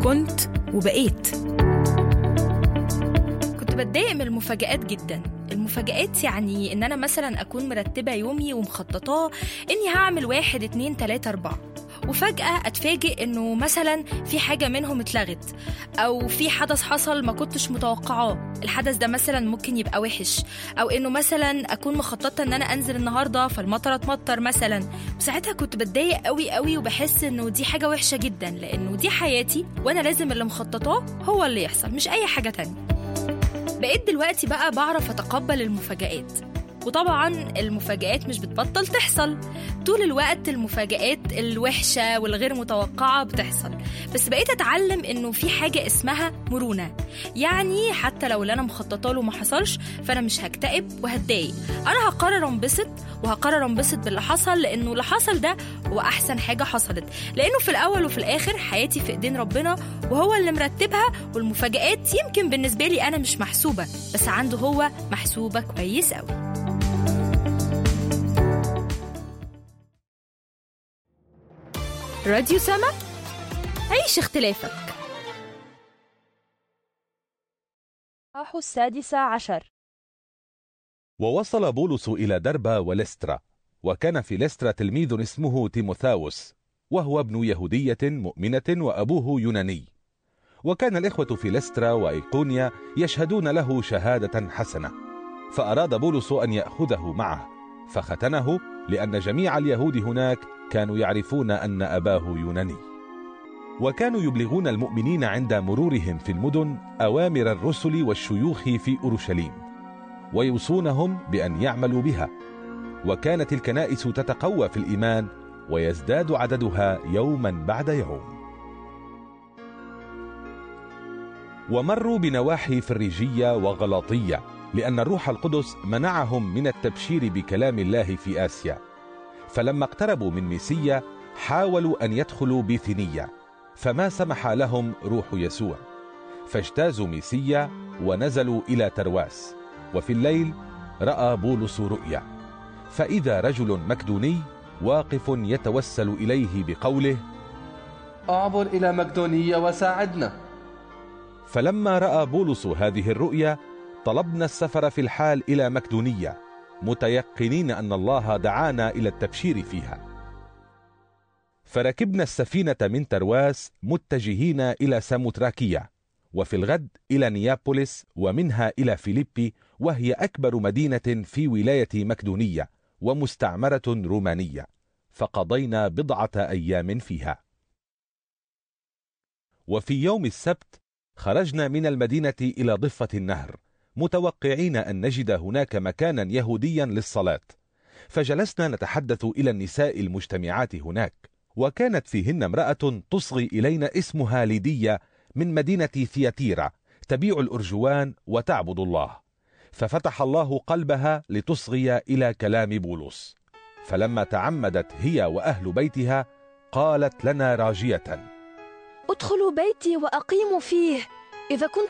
كنت وبقيت كنت بتضايق من المفاجآت جدا المفاجآت يعني إن أنا مثلا أكون مرتبة يومي ومخططاه إني هعمل واحد اتنين تلاتة أربعة وفجأة أتفاجئ إنه مثلا في حاجة منهم اتلغت أو في حدث حصل ما كنتش متوقعاه الحدث ده مثلا ممكن يبقى وحش أو إنه مثلا أكون مخططة إن أنا أنزل النهاردة فالمطر اتمطر مثلا وساعتها كنت بتضايق قوي قوي وبحس إنه دي حاجة وحشة جدا لأنه دي حياتي وأنا لازم اللي مخططاه هو اللي يحصل مش أي حاجة تانية بقيت دلوقتي بقى بعرف أتقبل المفاجآت وطبعا المفاجآت مش بتبطل تحصل طول الوقت المفاجآت الوحشة والغير متوقعة بتحصل بس بقيت أتعلم إنه في حاجة اسمها مرونة يعني حتى لو اللي أنا مخططة له ما حصلش فأنا مش هكتئب وهتضايق أنا هقرر انبسط وهقرر انبسط باللي حصل لأنه اللي حصل ده هو أحسن حاجة حصلت لأنه في الأول وفي الآخر حياتي في إيدين ربنا وهو اللي مرتبها والمفاجآت يمكن بالنسبة لي أنا مش محسوبة بس عنده هو محسوبة كويس أوي راديو سما عيش اختلافك الإصحاح السادس عشر ووصل بولس إلى دربا ولسترا وكان في لسترا تلميذ اسمه تيموثاوس وهو ابن يهودية مؤمنة وأبوه يوناني وكان الإخوة في لسترا وإيقونيا يشهدون له شهادة حسنة فأراد بولس أن يأخذه معه فختنه لأن جميع اليهود هناك كانوا يعرفون أن أباه يوناني وكانوا يبلغون المؤمنين عند مرورهم في المدن أوامر الرسل والشيوخ في أورشليم ويوصونهم بأن يعملوا بها وكانت الكنائس تتقوى في الإيمان ويزداد عددها يوما بعد يوم ومروا بنواحي فريجية وغلاطية لأن الروح القدس منعهم من التبشير بكلام الله في آسيا فلما اقتربوا من ميسيا حاولوا أن يدخلوا بيثينية فما سمح لهم روح يسوع فاجتازوا ميسيا ونزلوا إلى ترواس وفي الليل رأى بولس رؤيا فإذا رجل مكدوني واقف يتوسل إليه بقوله اعبر إلى مقدونية وساعدنا فلما رأى بولس هذه الرؤيا طلبنا السفر في الحال إلى مكدونية متيقنين أن الله دعانا إلى التبشير فيها فركبنا السفينة من ترواس متجهين إلى ساموتراكية وفي الغد إلى نيابوليس ومنها إلى فيليبي وهي أكبر مدينة في ولاية مكدونية ومستعمرة رومانية فقضينا بضعة أيام فيها وفي يوم السبت خرجنا من المدينة إلى ضفة النهر متوقعين أن نجد هناك مكانا يهوديا للصلاة فجلسنا نتحدث إلى النساء المجتمعات هناك وكانت فيهن امرأة تصغي إلينا اسمها ليدية من مدينة ثياتيرا تبيع الأرجوان وتعبد الله ففتح الله قلبها لتصغي إلى كلام بولس فلما تعمدت هي وأهل بيتها قالت لنا راجية ادخلوا بيتي وأقيموا فيه إذا كنت